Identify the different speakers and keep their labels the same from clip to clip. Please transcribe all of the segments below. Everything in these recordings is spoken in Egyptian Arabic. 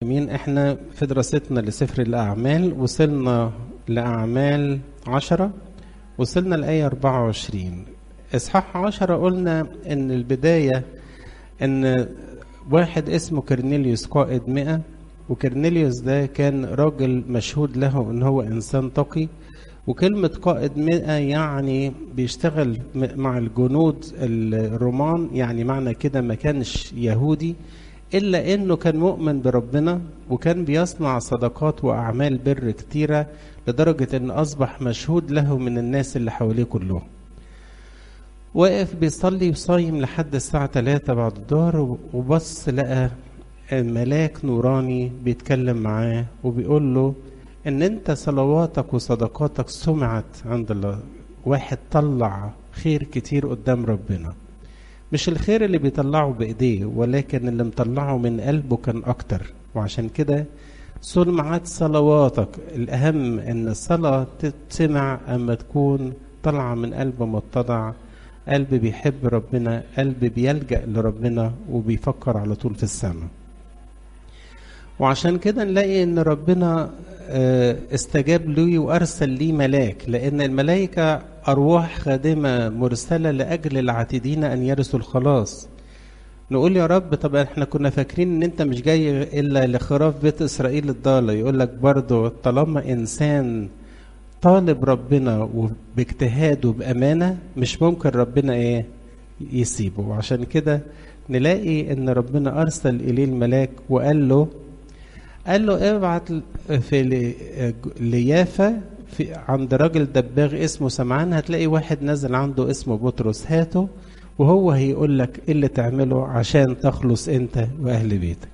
Speaker 1: امين احنا في دراستنا لسفر الاعمال وصلنا لاعمال عشرة وصلنا لايه 24 اصحاح عشرة قلنا ان البدايه ان واحد اسمه كرنيليوس قائد مئة وكرنيليوس ده كان راجل مشهود له ان هو انسان تقي وكلمة قائد مئة يعني بيشتغل مع الجنود الرومان يعني معنى كده ما كانش يهودي إلا إنه كان مؤمن بربنا وكان بيصنع صدقات وأعمال بر كتيرة لدرجة إن أصبح مشهود له من الناس اللي حواليه كلهم واقف بيصلي وصايم لحد الساعة 3 بعد الظهر وبص لقى ملاك نوراني بيتكلم معاه وبيقول له ان انت صلواتك وصدقاتك سمعت عند الله واحد طلع خير كتير قدام ربنا مش الخير اللي بيطلعه بايديه ولكن اللي مطلعه من قلبه كان اكتر وعشان كده سمعت صلواتك الاهم ان الصلاة تتسمع اما تكون طالعة من قلب متضع قلب بيحب ربنا قلب بيلجأ لربنا وبيفكر على طول في السماء وعشان كده نلاقي ان ربنا استجاب له وارسل لي ملاك لان الملائكه ارواح خادمه مرسله لاجل العاتدين ان يرثوا الخلاص نقول يا رب طب احنا كنا فاكرين ان انت مش جاي الا لخراف بيت اسرائيل الضاله يقول لك برضه طالما انسان طالب ربنا وباجتهاد وبامانه مش ممكن ربنا ايه يسيبه وعشان كده نلاقي ان ربنا ارسل اليه الملاك وقال له قال له ابعت في ليافا في عند راجل دباغ اسمه سمعان هتلاقي واحد نازل عنده اسمه بطرس هاته وهو هيقول لك ايه اللي تعمله عشان تخلص انت واهل بيتك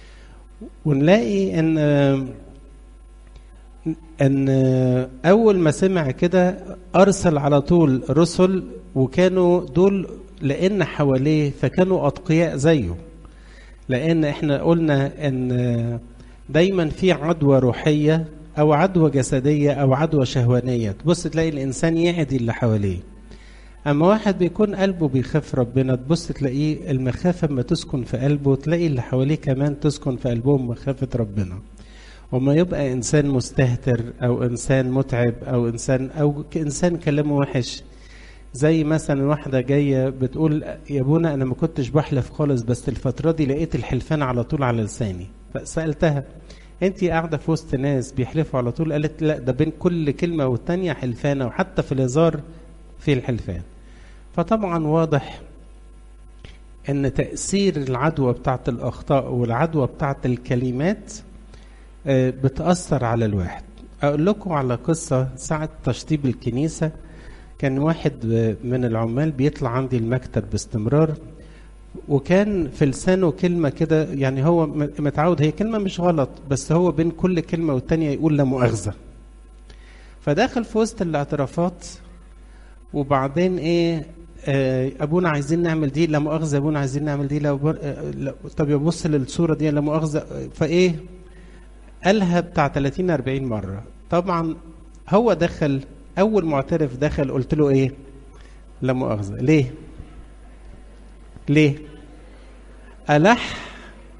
Speaker 1: ونلاقي ان ان اول ما سمع كده ارسل على طول رسل وكانوا دول لان حواليه فكانوا اتقياء زيه لان احنا قلنا ان دايما في عدوى روحيه او عدوى جسديه او عدوى شهوانيه تبص تلاقي الانسان يعدي اللي حواليه اما واحد بيكون قلبه بيخاف ربنا تبص تلاقيه المخافه اما تسكن في قلبه تلاقي اللي حواليه كمان تسكن في قلبهم مخافه ربنا وما يبقى انسان مستهتر او انسان متعب او انسان او انسان كلامه وحش زي مثلا واحدة جاية بتقول يا ابونا أنا ما كنتش بحلف خالص بس الفترة دي لقيت الحلفان على طول على لساني فسألتها أنت قاعدة في وسط ناس بيحلفوا على طول قالت لا ده بين كل كلمة والتانية حلفانة وحتى في الهزار في الحلفان فطبعا واضح ان تأثير العدوى بتاعت الأخطاء والعدوى بتاعت الكلمات بتأثر على الواحد أقول لكم على قصة ساعة تشطيب الكنيسة كان واحد من العمال بيطلع عندي المكتب باستمرار وكان في لسانه كلمة كده يعني هو متعود هي كلمة مش غلط بس هو بين كل كلمة والتانية يقول لا مؤاخذة فداخل في وسط الاعترافات وبعدين ايه آه ابونا عايزين نعمل دي لا مؤاخذة ابونا عايزين نعمل دي لا, آه طب يبص للصورة دي لا مؤاخذة فايه قالها بتاع 30 40 مرة طبعا هو دخل اول معترف دخل قلت له ايه لا مؤاخذه ليه ليه الح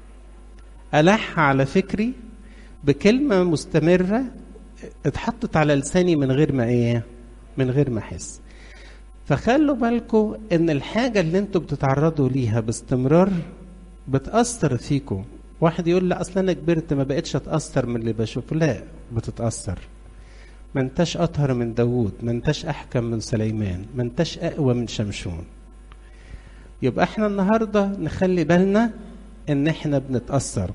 Speaker 1: الح على فكري بكلمه مستمره اتحطت على لساني من غير ما ايه من غير ما احس فخلوا بالكم ان الحاجه اللي انتوا بتتعرضوا ليها باستمرار بتاثر فيكم واحد يقول لا اصل انا كبرت ما بقتش اتاثر من اللي بشوفه لا بتتاثر ما انتش أطهر من داوود ما انتش أحكم من سليمان ما انتش أقوى من شمشون يبقى احنا النهاردة نخلي بالنا ان احنا بنتأثر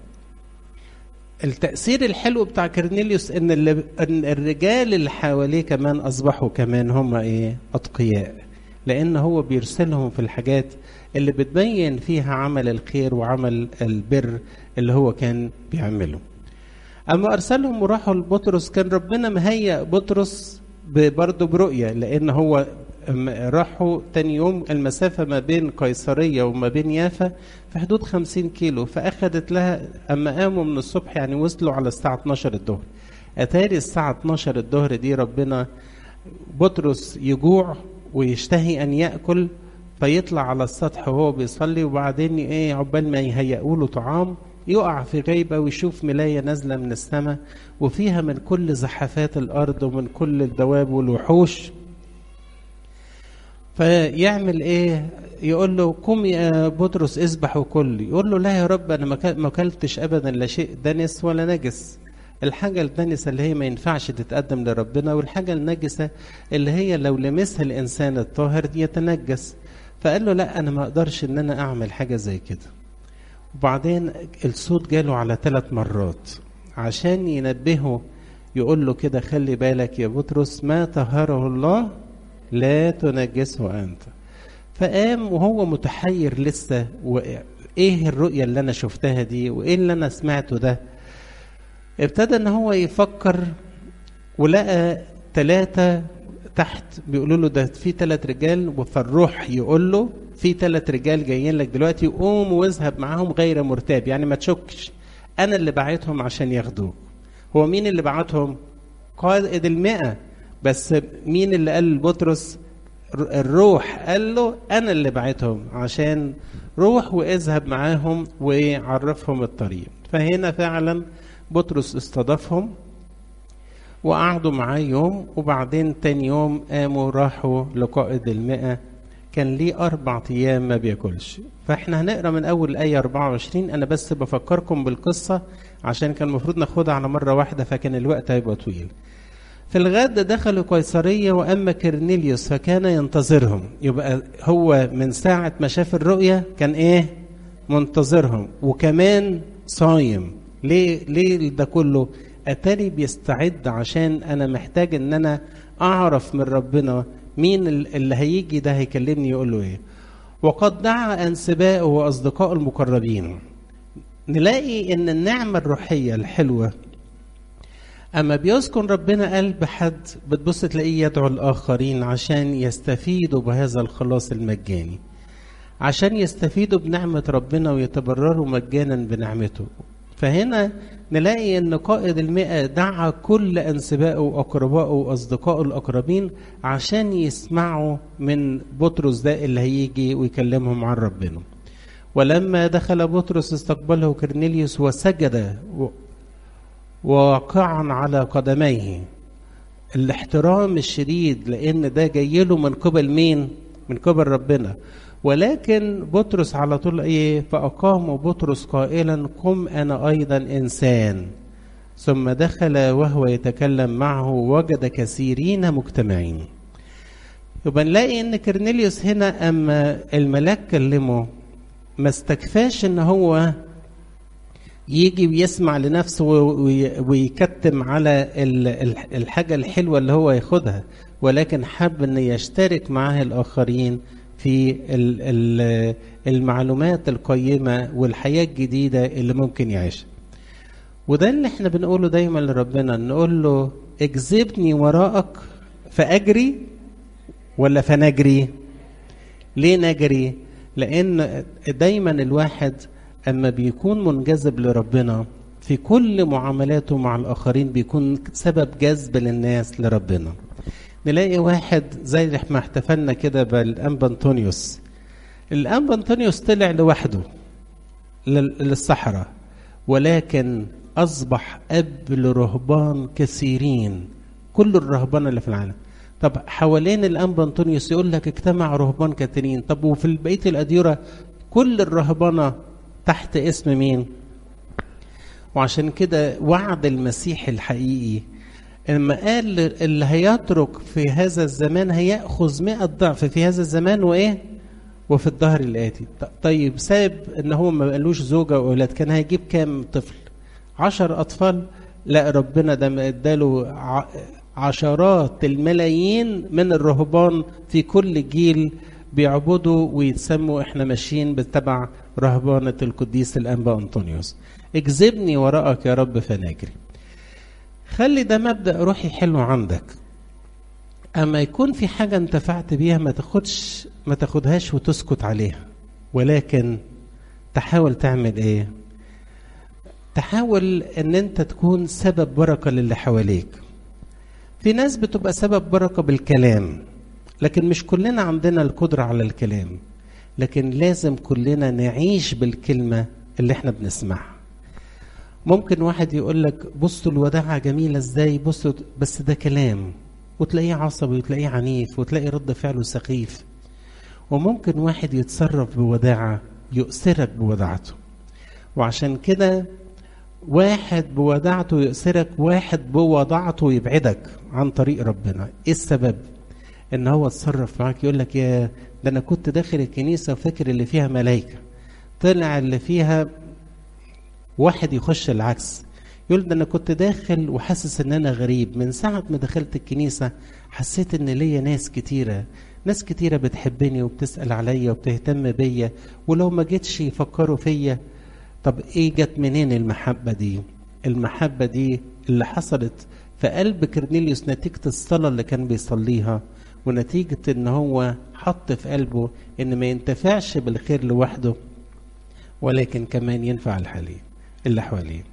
Speaker 1: التأثير الحلو بتاع كرنيليوس ان, اللي ان الرجال اللي حواليه كمان أصبحوا كمان هم ايه أتقياء لأن هو بيرسلهم في الحاجات اللي بتبين فيها عمل الخير وعمل البر اللي هو كان بيعمله اما ارسلهم وراحوا لبطرس كان ربنا مهيأ بطرس برضه برؤيه لان هو راحوا تاني يوم المسافه ما بين قيصريه وما بين يافا في حدود 50 كيلو فاخذت لها اما قاموا من الصبح يعني وصلوا على الساعه 12 الظهر اتاري الساعه 12 الظهر دي ربنا بطرس يجوع ويشتهي ان ياكل فيطلع على السطح وهو بيصلي وبعدين ايه عقبال ما يهيئوا له طعام يقع في غيبة ويشوف ملاية نازلة من السماء وفيها من كل زحفات الأرض ومن كل الدواب والوحوش فيعمل ايه يقول له قم يا بطرس اذبح وكل يقول له لا يا رب انا ما اكلتش ابدا لا شيء دنس ولا نجس الحاجة الدنسة اللي هي ما ينفعش تتقدم لربنا والحاجة النجسة اللي هي لو لمسها الإنسان الطاهر يتنجس فقال له لا أنا ما أقدرش إن أنا أعمل حاجة زي كده وبعدين الصوت جاله على ثلاث مرات عشان ينبهه يقول له كده خلي بالك يا بطرس ما طهره الله لا تنجسه أنت فقام وهو متحير لسه وإيه الرؤية اللي أنا شفتها دي وإيه اللي أنا سمعته ده ابتدى ان هو يفكر ولقى ثلاثة تحت بيقولوا له ده في ثلاث رجال فالروح يقول له في ثلاث رجال جايين لك دلوقتي قوم واذهب معاهم غير مرتاب يعني ما تشكش انا اللي بعتهم عشان ياخدوك هو مين اللي بعتهم قائد المئة بس مين اللي قال لبطرس الروح قال له انا اللي بعتهم عشان روح واذهب معاهم وعرفهم الطريق فهنا فعلا بطرس استضافهم وقعدوا معاه يوم وبعدين تاني يوم قاموا راحوا لقائد المئة كان ليه أربع أيام ما بياكلش فإحنا هنقرا من أول الآية 24 أنا بس بفكركم بالقصة عشان كان المفروض ناخدها على مرة واحدة فكان الوقت هيبقى طويل في الغد دخلوا قيصرية وأما كرنيليوس فكان ينتظرهم يبقى هو من ساعة ما شاف الرؤية كان إيه منتظرهم وكمان صايم ليه ليه ده كله اتاري بيستعد عشان انا محتاج ان انا اعرف من ربنا مين اللي هيجي ده هيكلمني يقول له ايه وقد دعا انسبائه واصدقائه المقربين نلاقي ان النعمه الروحيه الحلوه اما بيذكر ربنا قلب حد بتبص تلاقيه يدعو الاخرين عشان يستفيدوا بهذا الخلاص المجاني عشان يستفيدوا بنعمه ربنا ويتبرروا مجانا بنعمته فهنا نلاقي ان قائد المئة دعا كل انسبائه واقربائه واصدقائه الاقربين عشان يسمعوا من بطرس ده اللي هيجي ويكلمهم عن ربنا ولما دخل بطرس استقبله كرنيليوس وسجد واقعا على قدميه الاحترام الشديد لان ده جاي له من قبل مين من قبل ربنا ولكن بطرس على طول ايه فاقام بطرس قائلا قم انا ايضا انسان ثم دخل وهو يتكلم معه وجد كثيرين مجتمعين يبقى نلاقي ان كرنيليوس هنا اما الملاك كلمه ما استكفاش ان هو يجي ويسمع لنفسه ويكتم على الحاجة الحلوة اللي هو ياخدها ولكن حب ان يشترك معاه الاخرين في المعلومات القيمة والحياة الجديدة اللي ممكن يعيشها وده اللي احنا بنقوله دايما لربنا نقول له اجذبني وراءك فأجري ولا فنجري ليه نجري لأن دايما الواحد أما بيكون منجذب لربنا في كل معاملاته مع الآخرين بيكون سبب جذب للناس لربنا نلاقي واحد زي ما احتفلنا كده بالانبا انطونيوس الانبا انطونيوس طلع لوحده للصحراء ولكن اصبح اب لرهبان كثيرين كل الرهبان اللي في العالم طب حوالين الانبا انطونيوس يقول لك اجتمع رهبان كثيرين طب وفي بقيه الاديره كل الرهبنه تحت اسم مين وعشان كده وعد المسيح الحقيقي لما قال اللي هيترك في هذا الزمان هيأخذ مئة ضعف في هذا الزمان وإيه؟ وفي الظهر الآتي طيب ساب إن هو ما قالوش زوجة وأولاد كان هيجيب كام طفل؟ عشر أطفال لا ربنا ده اداله عشرات الملايين من الرهبان في كل جيل بيعبدوا ويتسموا احنا ماشيين بتبع رهبانة القديس الأنبا أنطونيوس اجذبني وراءك يا رب فنجري خلي ده مبدأ روحي حلو عندك أما يكون في حاجة انتفعت بيها ما تاخدش ما تاخدهاش وتسكت عليها ولكن تحاول تعمل ايه تحاول ان انت تكون سبب بركة للي حواليك في ناس بتبقى سبب بركة بالكلام لكن مش كلنا عندنا القدرة على الكلام لكن لازم كلنا نعيش بالكلمة اللي احنا بنسمعها ممكن واحد يقول لك بصوا الوداعة جميلة ازاي بصوا بس ده كلام وتلاقيه عصبي وتلاقيه عنيف وتلاقي رد فعله سخيف وممكن واحد يتصرف بوداعة يؤثرك بوداعته وعشان كده واحد بوداعته يؤثرك واحد بوضعته يبعدك عن طريق ربنا ايه السبب ان هو اتصرف معاك يقول لك يا ده انا كنت داخل الكنيسه وفاكر اللي فيها ملائكه طلع اللي فيها واحد يخش العكس يقول ده انا كنت داخل وحاسس ان انا غريب من ساعه ما دخلت الكنيسه حسيت ان ليا ناس كتيره ناس كتيره بتحبني وبتسال عليا وبتهتم بيا ولو ما جيتش يفكروا فيا طب ايه جت منين المحبه دي المحبه دي اللي حصلت في قلب كرنيليوس نتيجه الصلاه اللي كان بيصليها ونتيجه ان هو حط في قلبه ان ما ينتفعش بالخير لوحده ولكن كمان ينفع الحالين اللي حواليه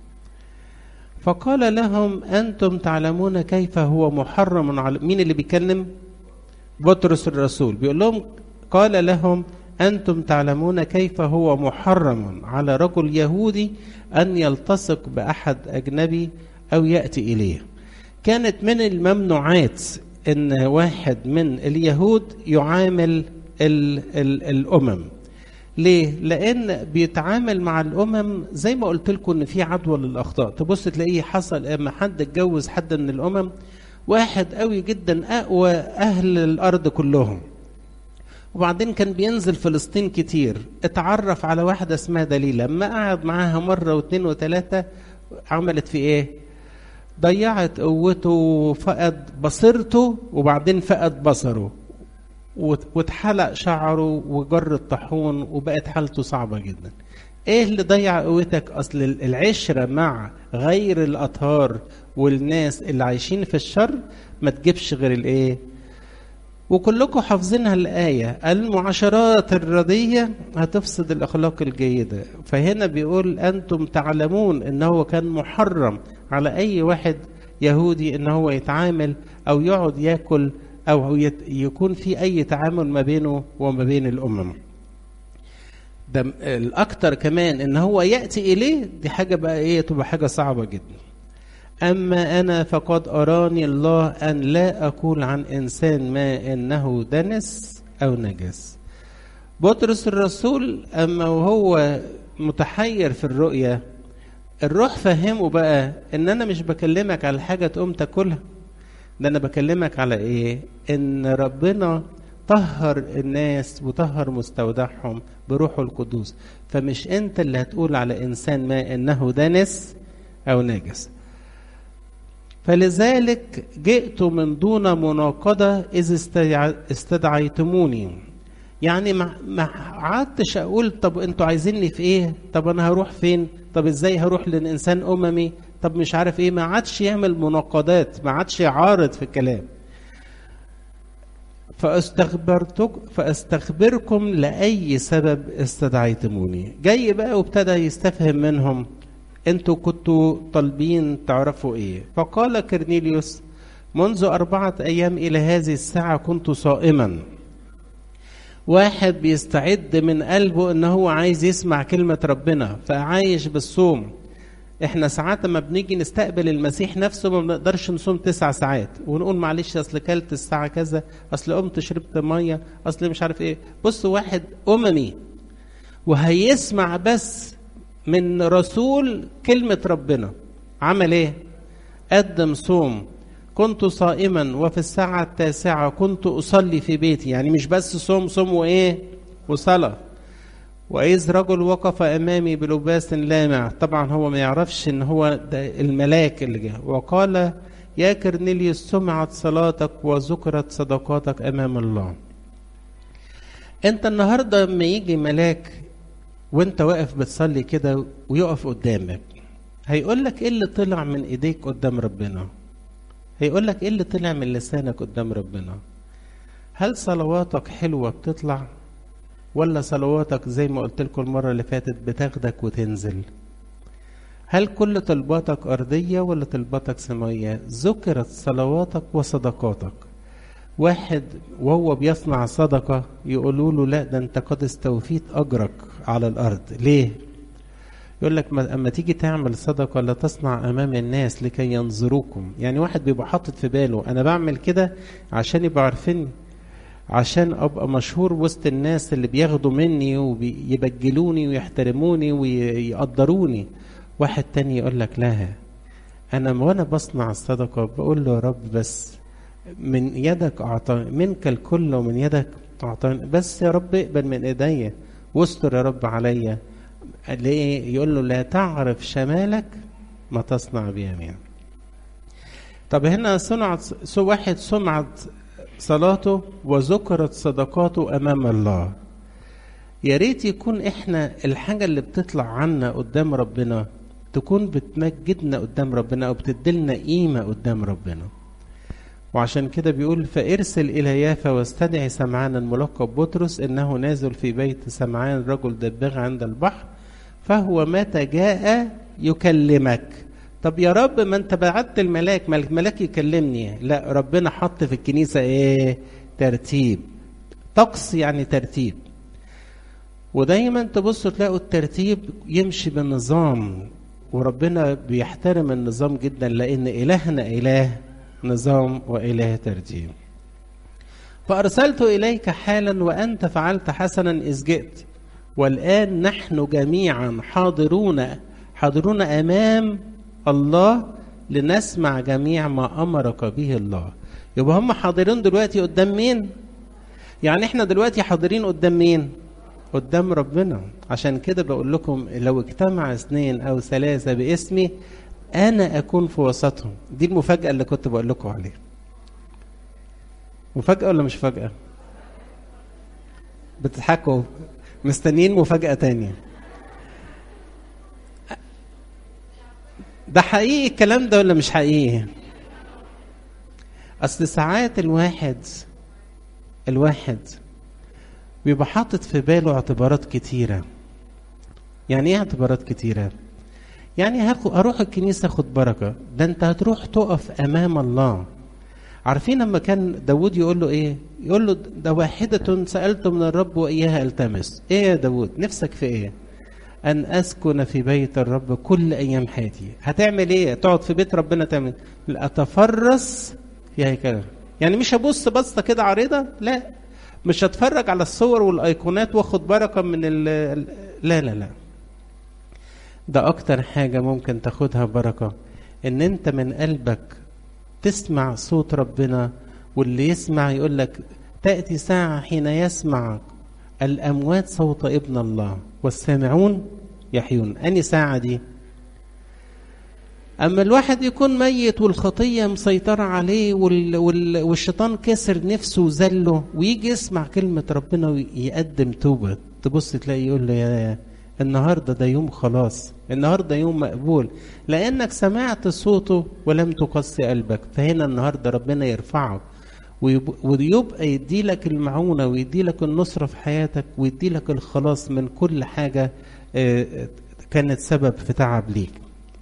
Speaker 1: فقال لهم انتم تعلمون كيف هو محرم على مين اللي بيتكلم بطرس الرسول بيقول لهم قال لهم انتم تعلمون كيف هو محرم على رجل يهودي ان يلتصق باحد اجنبي او ياتي اليه كانت من الممنوعات ان واحد من اليهود يعامل ال ال الامم ليه؟ لأن بيتعامل مع الأمم زي ما قلت لكم إن في عدوى للأخطاء، تبص تلاقيه حصل إما حد اتجوز حد من الأمم واحد قوي جدا أقوى أهل الأرض كلهم. وبعدين كان بينزل فلسطين كتير، اتعرف على واحدة اسمها دليلة، لما قعد معاها مرة واثنين وثلاثة عملت في إيه؟ ضيعت قوته وفقد بصيرته وبعدين فقد بصره واتحلق شعره وجر الطاحون وبقت حالته صعبه جدا ايه اللي ضيع قوتك اصل العشره مع غير الاطهار والناس اللي عايشين في الشر ما تجيبش غير الايه وكلكم حافظينها الآية المعاشرات الردية هتفسد الأخلاق الجيدة فهنا بيقول أنتم تعلمون أنه كان محرم على أي واحد يهودي أنه هو يتعامل أو يقعد ياكل أو يكون في أي تعامل ما بينه وما بين الأمم ده الأكتر كمان إن هو يأتي إليه دي حاجة بقى إيه تبقى حاجة صعبة جدا أما أنا فقد أراني الله أن لا أقول عن إنسان ما إنه دنس أو نجس بطرس الرسول أما وهو متحير في الرؤية الروح فهمه بقى إن أنا مش بكلمك على حاجة تقوم تاكلها ده انا بكلمك على ايه ان ربنا طهر الناس وطهر مستودعهم بروحه القدوس فمش انت اللي هتقول على انسان ما انه دنس او نجس فلذلك جئت من دون مناقضة إذ استدعيتموني يعني ما قعدتش أقول طب أنتوا عايزيني في إيه؟ طب أنا هروح فين؟ طب إزاي هروح لإنسان أممي؟ طب مش عارف ايه ما عادش يعمل مناقضات ما عادش يعارض في الكلام فاستخبرتك فاستخبركم لاي سبب استدعيتموني جاي بقى وابتدى يستفهم منهم انتوا كنتوا طالبين تعرفوا ايه فقال كرنيليوس منذ أربعة أيام إلى هذه الساعة كنت صائما واحد بيستعد من قلبه ان هو عايز يسمع كلمة ربنا فعايش بالصوم احنا ساعات ما بنيجي نستقبل المسيح نفسه ما بنقدرش نصوم تسع ساعات ونقول معلش اصل كلت الساعه كذا اصل قمت شربت ميه اصل مش عارف ايه بص واحد اممي وهيسمع بس من رسول كلمه ربنا عمل ايه قدم صوم كنت صائما وفي الساعة التاسعة كنت أصلي في بيتي يعني مش بس صوم صوم وإيه وصلاة وإذ رجل وقف أمامي بلباس لامع طبعا هو ما يعرفش إن هو ده الملاك اللي جه وقال يا كرنيليوس سمعت صلاتك وذكرت صدقاتك أمام الله أنت النهاردة لما يجي ملاك وأنت واقف بتصلي كده ويقف قدامك هيقول لك إيه اللي طلع من إيديك قدام ربنا هيقول لك إيه اللي طلع من لسانك قدام ربنا هل صلواتك حلوة بتطلع ولا صلواتك زي ما قلت لكم المرة اللي فاتت بتاخدك وتنزل هل كل طلباتك أرضية ولا طلباتك سماوية ذكرت صلواتك وصدقاتك واحد وهو بيصنع صدقة يقولوا له لا ده انت قد استوفيت أجرك على الأرض ليه يقول لك اما تيجي تعمل صدقه لا تصنع امام الناس لكي ينظروكم يعني واحد بيبقى حاطط في باله انا بعمل كده عشان يبقى عارفيني عشان ابقى مشهور وسط الناس اللي بياخدوا مني ويبجلوني ويحترموني ويقدروني واحد تاني يقول لك لا انا وانا بصنع الصدقه بقول له يا رب بس من يدك اعطاني منك الكل ومن يدك اعطاني بس يا رب اقبل من ايديا واستر يا رب عليا ليه يقول له لا تعرف شمالك ما تصنع بيمين طب هنا صنعت سو واحد سمعت صلاته وذكرت صدقاته امام الله يا ريت يكون احنا الحاجه اللي بتطلع عنا قدام ربنا تكون بتمجدنا قدام ربنا او بتديلنا قيمه قدام ربنا وعشان كده بيقول فارسل الى يافا واستدعي سمعان الملقب بطرس انه نازل في بيت سمعان رجل دباغ عند البحر فهو متى جاء يكلمك طب يا رب ما انت بعت الملاك ما الملاك يكلمني لا ربنا حط في الكنيسه ايه ترتيب طقس يعني ترتيب ودايما تبصوا تلاقوا الترتيب يمشي بالنظام وربنا بيحترم النظام جدا لان الهنا اله نظام واله ترتيب فارسلت اليك حالا وانت فعلت حسنا اذ جئت والان نحن جميعا حاضرون حاضرون امام الله لنسمع جميع ما امرك به الله يبقى هم حاضرين دلوقتي قدام مين يعني احنا دلوقتي حاضرين قدام مين قدام ربنا عشان كده بقول لكم لو اجتمع اثنين او ثلاثه باسمي انا اكون في وسطهم دي المفاجاه اللي كنت بقول لكم عليها مفاجاه ولا مش مفاجاه بتضحكوا مستنيين مفاجاه تانية ده حقيقي الكلام ده ولا مش حقيقي اصل ساعات الواحد الواحد بيبقى حاطط في باله اعتبارات كتيره يعني ايه اعتبارات كتيره يعني هروح الكنيسه اخد بركه ده انت هتروح تقف امام الله عارفين لما كان داود يقول له ايه يقول له ده واحدة سألت من الرب وإياها التمس ايه يا داود نفسك في ايه أن أسكن في بيت الرب كل أيام حياتي هتعمل إيه؟ تقعد في بيت ربنا تعمل أتفرس في هيكله يعني مش هبص بصة كده عريضة لا مش هتفرج على الصور والأيقونات واخد بركة من ال لا لا لا ده أكتر حاجة ممكن تاخدها بركة إن أنت من قلبك تسمع صوت ربنا واللي يسمع يقول لك تأتي ساعة حين يسمع الأموات صوت ابن الله والسامعون يحيون أني ساعة دي أما الواحد يكون ميت والخطية مسيطرة عليه وال... وال... والشيطان كسر نفسه وذله ويجي يسمع كلمة ربنا ويقدم توبة تبص تلاقي يقول له يا النهاردة ده يوم خلاص النهاردة يوم مقبول لأنك سمعت صوته ولم تقسي قلبك فهنا النهاردة ربنا يرفعك ويبقى يدي لك المعونة ويدي لك النصرة في حياتك ويدي لك الخلاص من كل حاجة كانت سبب في تعب ليك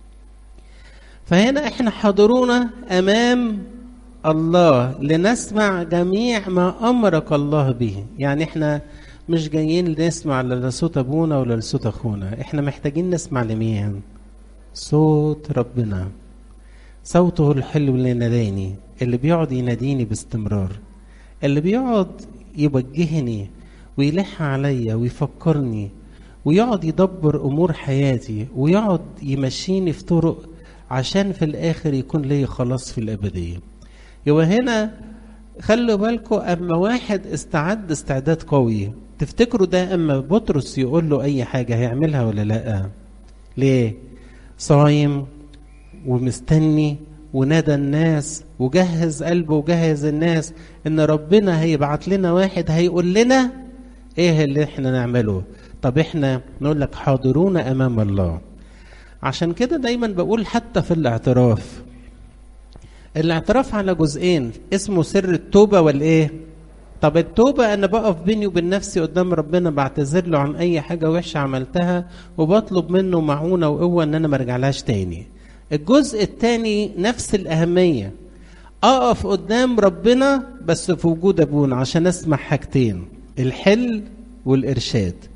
Speaker 1: فهنا احنا حاضرون امام الله لنسمع جميع ما امرك الله به يعني احنا مش جايين نسمع لا لصوت ابونا ولا لصوت اخونا احنا محتاجين نسمع لمين صوت ربنا صوته الحلو اللي ناداني اللي بيقعد يناديني باستمرار اللي بيقعد يوجهني ويلح عليا ويفكرني ويقعد يدبر امور حياتي ويقعد يمشيني في طرق عشان في الاخر يكون لي خلاص في الابديه يبقى هنا خلوا بالكم اما واحد استعد استعداد قوي تفتكروا ده اما بطرس يقول له اي حاجه هيعملها ولا لا ليه صايم ومستني ونادى الناس وجهز قلبه وجهز الناس ان ربنا هيبعت لنا واحد هيقول لنا ايه اللي احنا نعمله طب احنا نقول لك حاضرون امام الله عشان كده دايما بقول حتى في الاعتراف الاعتراف على جزئين اسمه سر التوبة والايه طب التوبة أنا بقف بيني وبين نفسي قدام ربنا بعتذر له عن أي حاجة وحشة عملتها وبطلب منه معونة وقوة إن أنا ما ارجعلهاش تاني. الجزء الثاني نفس الأهمية أقف قدام ربنا بس في وجود أبونا عشان أسمع حاجتين الحل والإرشاد.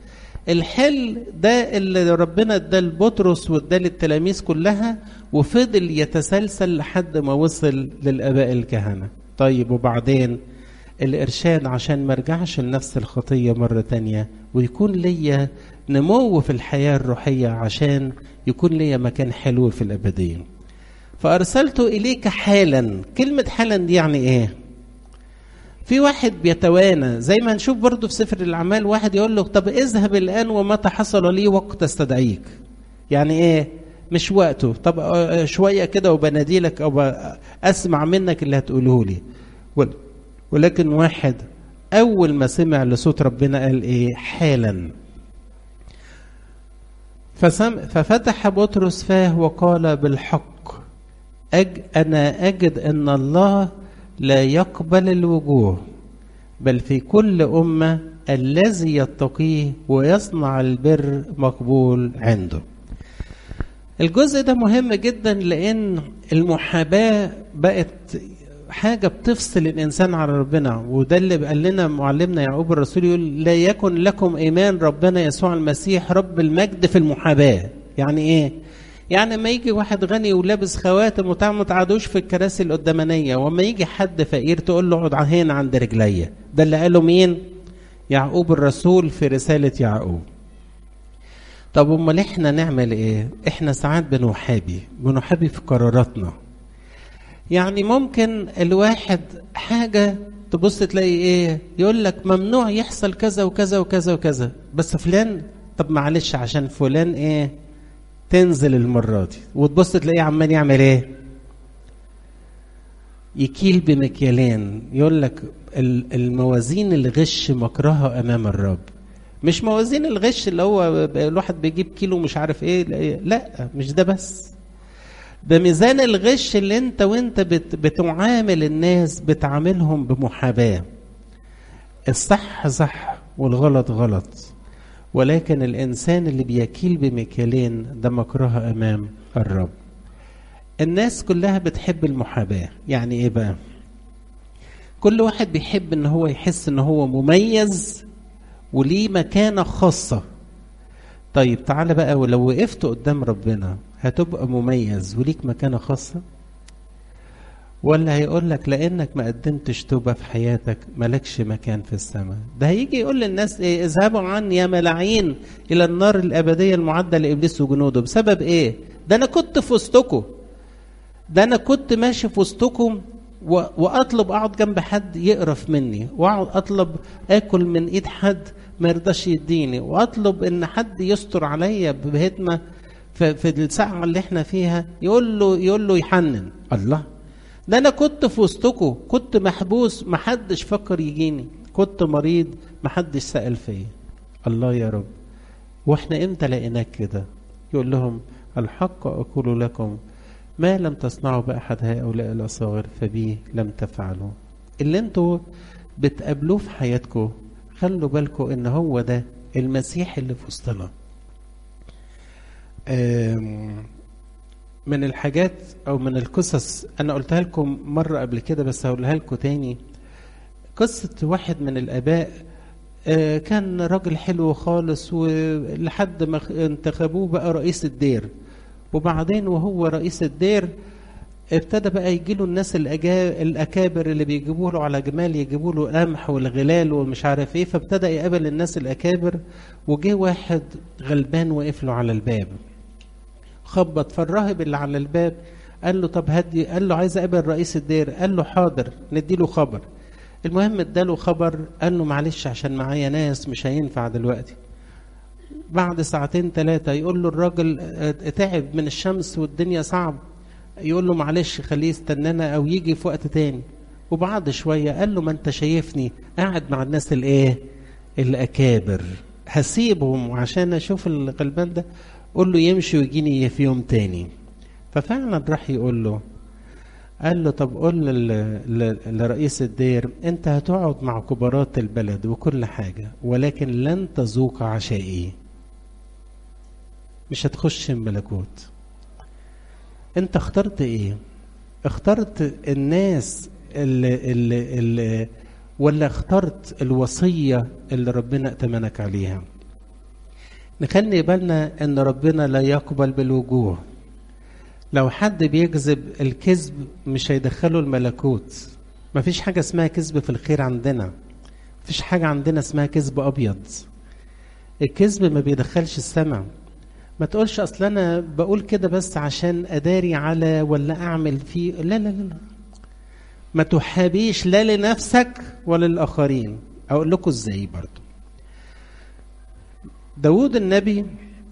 Speaker 1: الحل ده اللي ربنا اداه لبطرس واداه للتلاميذ كلها وفضل يتسلسل لحد ما وصل للاباء الكهنه طيب وبعدين الارشاد عشان ما ارجعش لنفس الخطيه مره تانية ويكون ليا نمو في الحياه الروحيه عشان يكون ليا مكان حلو في الابديه فارسلت اليك حالا كلمه حالا دي يعني ايه في واحد بيتوانى زي ما نشوف برضه في سفر الاعمال واحد يقول له طب اذهب الان ومتى حصل لي وقت استدعيك يعني ايه مش وقته طب شويه كده وبناديلك او اسمع منك اللي هتقوله لي ولكن واحد اول ما سمع لصوت ربنا قال ايه حالا فسم ففتح بطرس فاه وقال بالحق أج انا اجد ان الله لا يقبل الوجوه بل في كل امه الذي يتقيه ويصنع البر مقبول عنده الجزء ده مهم جدا لان المحاباه بقت حاجه بتفصل الانسان عن ربنا وده اللي قال لنا معلمنا يعقوب الرسول يقول لا يكن لكم ايمان ربنا يسوع المسيح رب المجد في المحاباه يعني ايه يعني لما يجي واحد غني ولابس خواتم وبتاع ما تقعدوش في الكراسي القدامانيه واما يجي حد فقير تقول له اقعد هنا عند رجليا ده اللي قاله مين يعقوب الرسول في رساله يعقوب طب امال احنا نعمل ايه احنا ساعات بنحابي بنحابي في قراراتنا يعني ممكن الواحد حاجه تبص تلاقي ايه يقول لك ممنوع يحصل كذا وكذا وكذا وكذا بس فلان طب معلش عشان فلان ايه تنزل المرة دي وتبص تلاقيه عمال يعمل ايه يكيل بمكيالين يقول لك الموازين الغش مكرها امام الرب مش موازين الغش اللي هو الواحد بيجيب كيلو مش عارف ايه لا مش ده بس ده ميزان الغش اللي انت وانت بت بتعامل الناس بتعاملهم بمحاباه الصح صح والغلط غلط ولكن الانسان اللي بيكيل بمكيالين ده مكره امام الرب الناس كلها بتحب المحاباه يعني ايه بقى كل واحد بيحب ان هو يحس ان هو مميز وليه مكانه خاصه طيب تعالى بقى ولو وقفت قدام ربنا هتبقى مميز وليك مكانه خاصه ولا هيقول لك لانك ما قدمتش توبه في حياتك مالكش مكان في السماء ده هيجي يقول للناس ايه اذهبوا عني يا ملاعين الى النار الابديه المعده لابليس وجنوده بسبب ايه ده انا كنت في وسطكم ده انا كنت ماشي في وسطكم و... واطلب اقعد جنب حد يقرف مني واقعد اطلب اكل من ايد حد ما يرضاش يديني واطلب ان حد يستر عليا بهتمه في, في الساعه اللي احنا فيها يقول له يقول له يحنن الله ده انا كنت في وسطكم كنت محبوس محدش فكر يجيني كنت مريض محدش سأل فيا الله يا رب واحنا امتى لقيناك كده يقول لهم الحق اقول لكم ما لم تصنعوا باحد هؤلاء الاصاغر فبي لم تفعلوا اللي انتوا بتقابلوه في حياتكم خلوا بالكم ان هو ده المسيح اللي في وسطنا من الحاجات او من القصص انا قلتها لكم مره قبل كده بس هقولها لكم تاني قصه واحد من الاباء كان راجل حلو خالص ولحد ما انتخبوه بقى رئيس الدير وبعدين وهو رئيس الدير ابتدى بقى يجي له الناس الاكابر اللي بيجيبوا له على جمال يجيبوا له قمح والغلال ومش عارف ايه فابتدى يقابل الناس الاكابر وجه واحد غلبان وقف له على الباب خبط فالراهب اللي على الباب قال له طب هدي قال له عايز اقابل رئيس الدير قال له حاضر ندي له خبر المهم اداله خبر قال له معلش عشان معايا ناس مش هينفع دلوقتي بعد ساعتين ثلاثة يقول له الراجل تعب من الشمس والدنيا صعب يقول له معلش خليه يستنانا او يجي في وقت تاني وبعد شوية قال له ما انت شايفني قاعد مع الناس الايه الاكابر هسيبهم عشان اشوف الغلبان ده قول له يمشي ويجيني في يوم تاني ففعلا راح يقول له قال له طب قول لرئيس الدير انت هتقعد مع كبارات البلد وكل حاجة ولكن لن تذوق عشائي مش هتخش الملكوت انت اخترت ايه اخترت الناس اللي, اللي, اللي ولا اخترت الوصية اللي ربنا ائتمنك عليها نخلي بالنا ان ربنا لا يقبل بالوجوه لو حد بيكذب الكذب مش هيدخله الملكوت مفيش حاجة اسمها كذب في الخير عندنا مفيش حاجة عندنا اسمها كذب أبيض الكذب ما بيدخلش السمع ما تقولش أصل أنا بقول كده بس عشان أداري على ولا أعمل فيه لا لا لا ما تحابيش لا لنفسك ولا للآخرين أقول لكم إزاي برضو داود النبي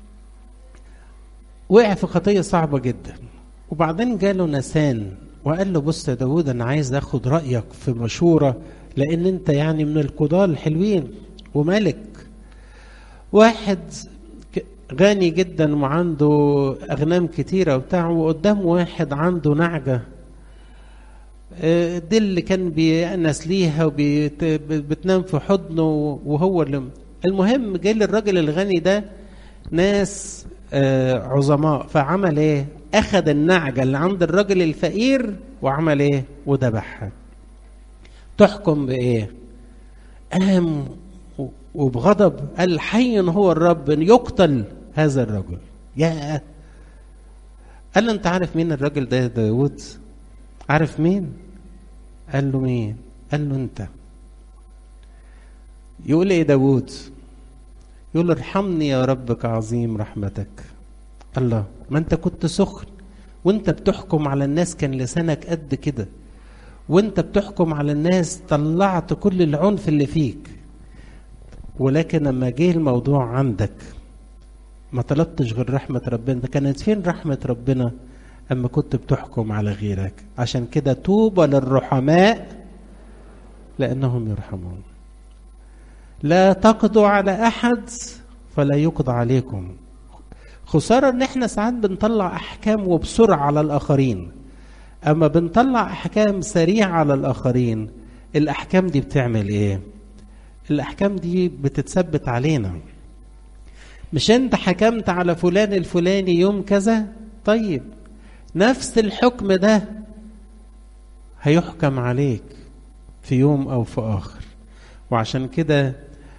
Speaker 1: وقع في خطية صعبة جدا وبعدين جاله نسان وقال له بص يا داود أنا عايز أخد رأيك في مشورة لأن أنت يعني من القضاة الحلوين وملك واحد غني جدا وعنده أغنام كتيرة وبتاع وقدامه واحد عنده نعجة دي اللي كان بيأنس ليها وبتنام في حضنه وهو اللي المهم جه للراجل الغني ده ناس عظماء فعمل ايه اخذ النعجة اللي عند الراجل الفقير وعمل ايه وذبحها تحكم بايه قام وبغضب قال حي هو الرب ان يقتل هذا الرجل يا قال له انت عارف مين الراجل ده يا داود عارف مين قال له مين قال له انت يقول ايه داود يقول ارحمني يا رب كعظيم رحمتك الله ما انت كنت سخن وانت بتحكم على الناس كان لسانك قد كده وانت بتحكم على الناس طلعت كل العنف اللي فيك ولكن لما جه الموضوع عندك ما طلبتش غير رحمة ربنا كانت فين رحمة ربنا أما كنت بتحكم على غيرك عشان كده طوبى للرحماء لأنهم يرحمون لا تقضوا على أحد فلا يقضى عليكم خسارة ان احنا ساعات بنطلع احكام وبسرعة على الاخرين اما بنطلع احكام سريعة على الاخرين الاحكام دي بتعمل ايه الاحكام دي بتتثبت علينا مش انت حكمت على فلان الفلاني يوم كذا طيب نفس الحكم ده هيحكم عليك في يوم او في اخر وعشان كده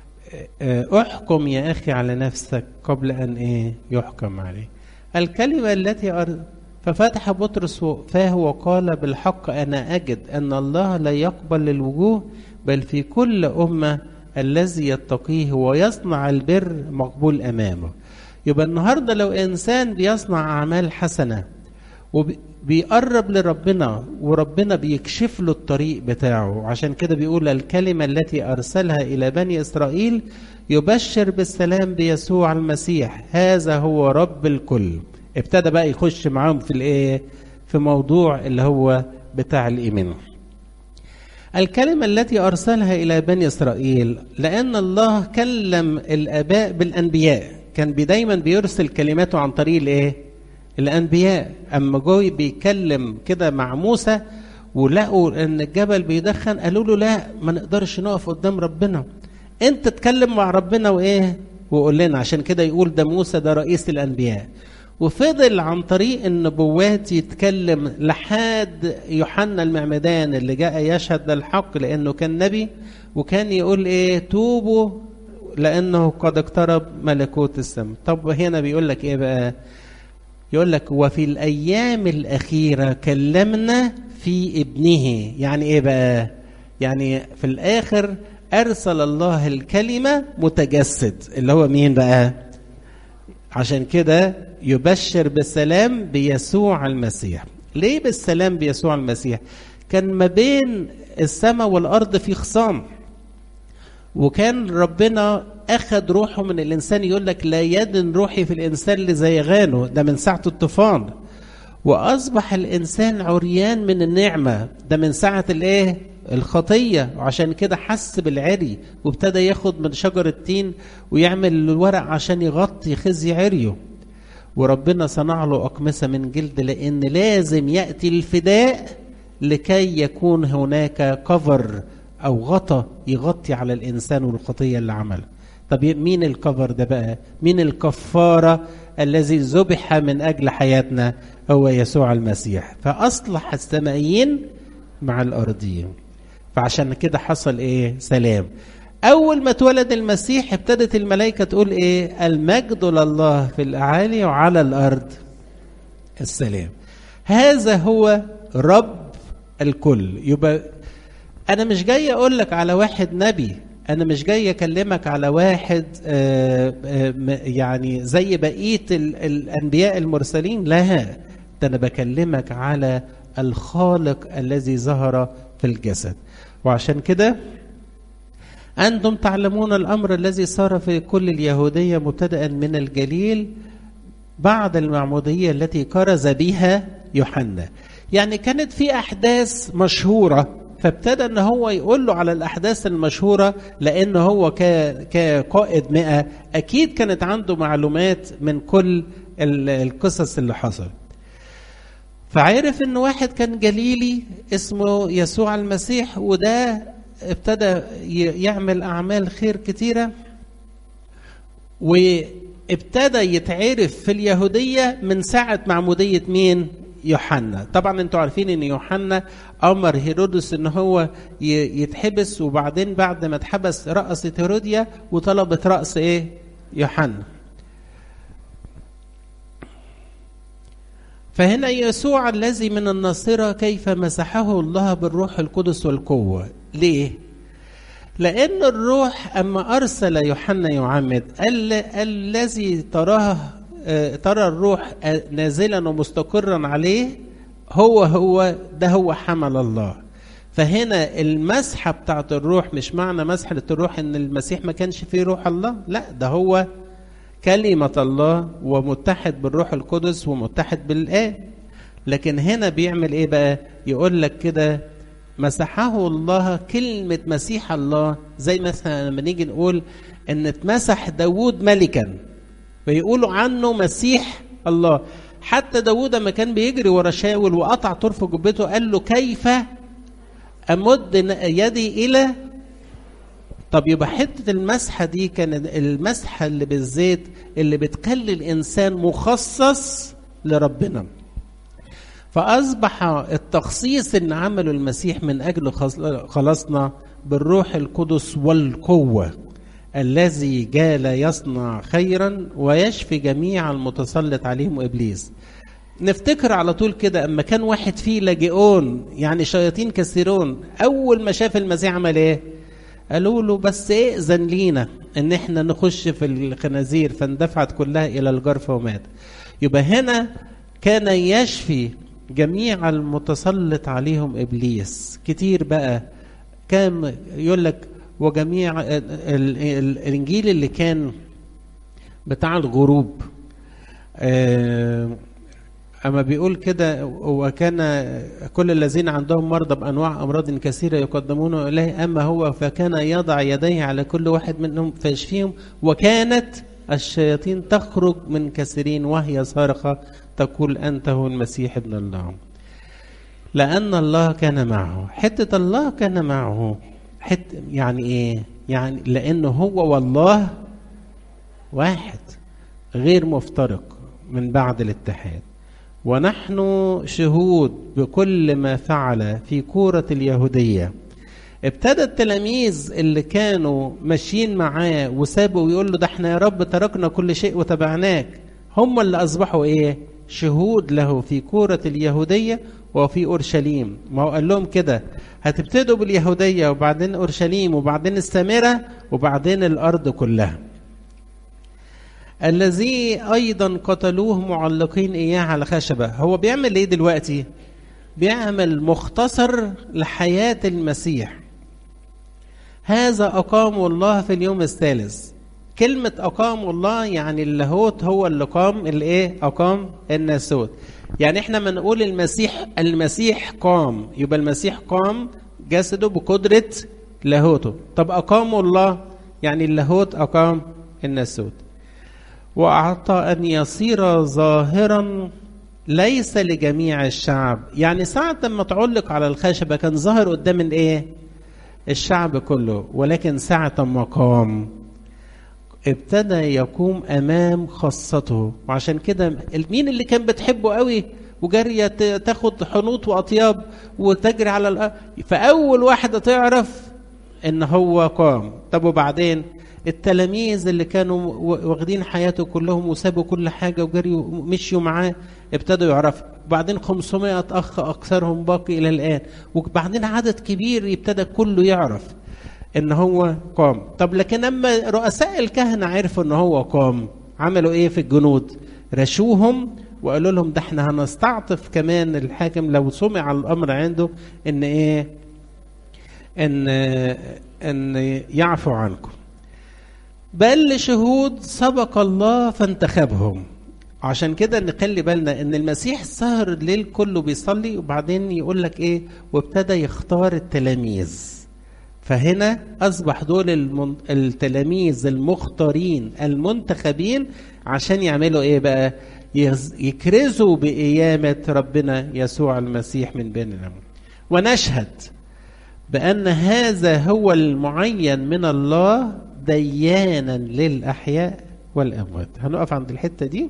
Speaker 1: احكم يا اخي على نفسك قبل ان ايه يحكم عليه الكلمه التي أر... ففتح بطرس فاه وقال بالحق انا اجد ان الله لا يقبل الوجوه بل في كل امه الذي يتقيه ويصنع البر مقبول امامه يبقى النهارده لو انسان بيصنع اعمال حسنه وبيقرب لربنا وربنا بيكشف له الطريق بتاعه عشان كده بيقول الكلمة التي أرسلها إلى بني إسرائيل يبشر بالسلام بيسوع المسيح هذا هو رب الكل ابتدى بقى يخش معاهم في الايه في موضوع اللي هو بتاع الإيمان الكلمة التي أرسلها إلى بني إسرائيل لأن الله كلم الآباء بالأنبياء كان دايما بيرسل كلماته عن طريق الإيه الانبياء اما جوي بيكلم كده مع موسى ولقوا ان الجبل بيدخن قالوا له لا ما نقدرش نقف قدام ربنا انت تتكلم مع ربنا وايه وقول لنا عشان كده يقول ده موسى ده رئيس الانبياء وفضل عن طريق النبوات يتكلم لحد يوحنا المعمدان اللي جاء يشهد للحق لانه كان نبي وكان يقول ايه توبوا لانه قد اقترب ملكوت السماء طب هنا بيقول لك ايه بقى يقول لك وفي الايام الاخيره كلمنا في ابنه يعني ايه بقى يعني في الاخر ارسل الله الكلمه متجسد اللي هو مين بقى عشان كده يبشر بالسلام بيسوع المسيح ليه بالسلام بيسوع المسيح كان ما بين السماء والارض في خصام وكان ربنا اخذ روحه من الانسان يقول لك لا يدن روحي في الانسان لزيغانه ده من ساعه الطوفان واصبح الانسان عريان من النعمه ده من ساعه الايه الخطيه وعشان كده حس بالعري وابتدى ياخد من شجر التين ويعمل الورق عشان يغطي خزي عريه وربنا صنع له اقمصه من جلد لان لازم ياتي الفداء لكي يكون هناك كفر او غطى يغطي على الانسان والخطيه اللي عملها طب مين الكفر ده بقى مين الكفاره الذي ذبح من اجل حياتنا هو يسوع المسيح فاصلح السمائيين مع الارضيين فعشان كده حصل ايه سلام أول ما اتولد المسيح ابتدت الملائكة تقول إيه المجد لله في الأعالي وعلى الأرض السلام هذا هو رب الكل يبقى أنا مش جاي أقول لك على واحد نبي أنا مش جاي أكلمك على واحد آآ آآ يعني زي بقية الأنبياء المرسلين لا ده أنا بكلمك على الخالق الذي ظهر في الجسد وعشان كده أنتم تعلمون الأمر الذي صار في كل اليهودية مبتدأ من الجليل بعد المعمودية التي كرز بها يوحنا يعني كانت في أحداث مشهورة فابتدى ان هو يقول له على الاحداث المشهوره لان هو كقائد مئة اكيد كانت عنده معلومات من كل القصص اللي حصلت فعرف ان واحد كان جليلي اسمه يسوع المسيح وده ابتدى يعمل اعمال خير كتيره وابتدى يتعرف في اليهوديه من ساعه معموديه مين يوحنا طبعا انتوا عارفين ان يوحنا امر هيرودس ان هو يتحبس وبعدين بعد ما اتحبس رقصت هيروديا وطلبت راس ايه يوحنا فهنا يسوع الذي من الناصرة كيف مسحه الله بالروح القدس والقوة ليه؟ لأن الروح أما أرسل يوحنا يعمد الذي تراه ترى الروح نازلا ومستقرا عليه هو هو ده هو حمل الله فهنا المسحه بتاعت الروح مش معنى مسحه الروح ان المسيح ما كانش فيه روح الله لا ده هو كلمه الله ومتحد بالروح القدس ومتحد بالآب لكن هنا بيعمل ايه بقى يقول لك كده مسحه الله كلمة مسيح الله زي مثلا لما نيجي نقول ان اتمسح داوود ملكا فيقولوا عنه مسيح الله حتى داوود لما كان بيجري ورا شاول وقطع طرف جبته قال له كيف امد يدي الى طب يبقى حته المسحه دي كان المسحه اللي بالزيت اللي بتخلي الانسان مخصص لربنا فاصبح التخصيص اللي عمله المسيح من اجل خلاصنا بالروح القدس والقوه الذي جال يصنع خيرا ويشفي جميع المتسلط عليهم ابليس نفتكر على طول كده اما كان واحد فيه لاجئون يعني شياطين كثيرون اول ما شاف المسيح عمل ايه قالوا له بس ائذن لينا ان احنا نخش في الخنازير فاندفعت كلها الى الجرف ومات يبقى هنا كان يشفي جميع المتسلط عليهم ابليس كتير بقى كان يقول لك وجميع الانجيل اللي كان بتاع الغروب اما بيقول كده وكان كل الذين عندهم مرضى بانواع امراض كثيره يقدمون اليه اما هو فكان يضع يديه على كل واحد منهم فيشفيهم وكانت الشياطين تخرج من كثيرين وهي صارخه تقول انت هو المسيح ابن الله لان الله كان معه حته الله كان معه حته يعني ايه يعني لانه هو والله واحد غير مفترق من بعد الاتحاد ونحن شهود بكل ما فعل في كورة اليهودية ابتدى التلاميذ اللي كانوا ماشيين معاه وسابوا ويقول له ده احنا يا رب تركنا كل شيء وتبعناك هم اللي اصبحوا ايه شهود له في كورة اليهودية وفي اورشليم ما هو قال لهم كده هتبتدوا باليهودية وبعدين اورشليم وبعدين السامرة وبعدين الارض كلها الذي ايضا قتلوه معلقين اياه على خشبه هو بيعمل ايه دلوقتي بيعمل مختصر لحياه المسيح هذا اقام الله في اليوم الثالث كلمة أقام الله يعني اللاهوت هو اللي قام الإيه؟ أقام الناسوت. يعني إحنا ما نقول المسيح المسيح قام يبقى المسيح قام جسده بقدرة لاهوته. طب أقام الله يعني اللاهوت أقام الناسوت. واعطى ان يصير ظاهرا ليس لجميع الشعب يعني ساعة ما تعلق على الخشبة كان ظاهر قدام الايه الشعب كله ولكن ساعة ما قام ابتدى يقوم امام خاصته وعشان كده مين اللي كان بتحبه قوي وجارية تاخد حنوط واطياب وتجري على الارض فاول واحدة تعرف ان هو قام طب وبعدين التلاميذ اللي كانوا واخدين حياته كلهم وسابوا كل حاجة وجريوا مشيوا معاه ابتدوا يعرفوا وبعدين 500 أخ أكثرهم باقي إلى الآن وبعدين عدد كبير ابتدى كله يعرف إن هو قام طب لكن أما رؤساء الكهنة عرفوا إن هو قام عملوا إيه في الجنود رشوهم وقالوا لهم ده احنا هنستعطف كمان الحاكم لو سمع الأمر عنده إن إيه إن إن يعفو عنكم بل شهود سبق الله فانتخبهم عشان كده نخلي بالنا ان المسيح سهر الليل كله بيصلي وبعدين يقول لك ايه وابتدى يختار التلاميذ فهنا اصبح دول المن... التلاميذ المختارين المنتخبين عشان يعملوا ايه بقى يز... يكرزوا بقيامة ربنا يسوع المسيح من بيننا ونشهد بأن هذا هو المعين من الله ديانا للأحياء والأموات هنقف عند الحتة دي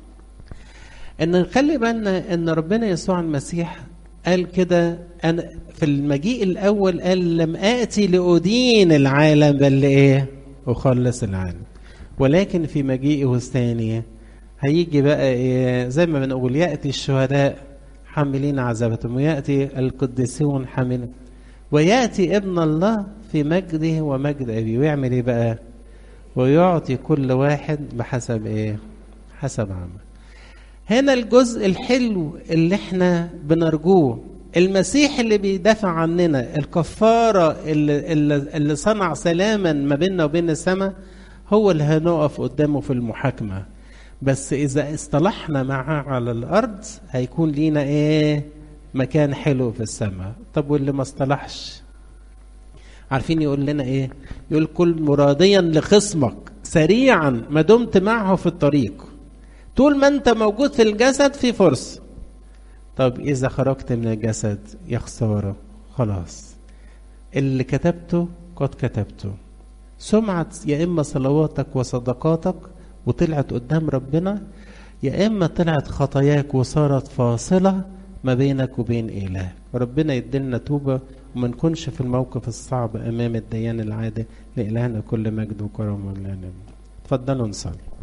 Speaker 1: ان نخلي بالنا ان ربنا يسوع المسيح قال كده انا في المجيء الاول قال لم اتي لادين العالم بل ايه اخلص العالم ولكن في مجيئه الثاني هيجي بقى إيه زي ما بنقول ياتي الشهداء حاملين عذابتهم وياتي القديسون حاملين وياتي ابن الله في مجده ومجد ابيه ويعمل ايه بقى ويعطي كل واحد بحسب ايه حسب عمل هنا الجزء الحلو اللي احنا بنرجوه المسيح اللي بيدافع عننا الكفارة اللي, اللي, اللي صنع سلاما ما بيننا وبين السماء هو اللي هنقف قدامه في المحاكمة بس إذا اصطلحنا معاه على الأرض هيكون لينا إيه مكان حلو في السماء طب واللي ما اصطلحش عارفين يقول لنا إيه يقول كل مراديا لخصمك سريعا ما دمت معه في الطريق طول ما انت موجود في الجسد في فرصة طب إذا خرجت من الجسد يا خسارة خلاص اللي كتبته قد كتبته سمعت يا إما صلواتك وصدقاتك وطلعت قدام ربنا يا إما طلعت خطاياك وصارت فاصلة ما بينك وبين إله ربنا يدلنا توبة وما نكونش في الموقف الصعب أمام الديان العادل لإلهنا كل مجد وكرم ولنا تفضلوا نصلي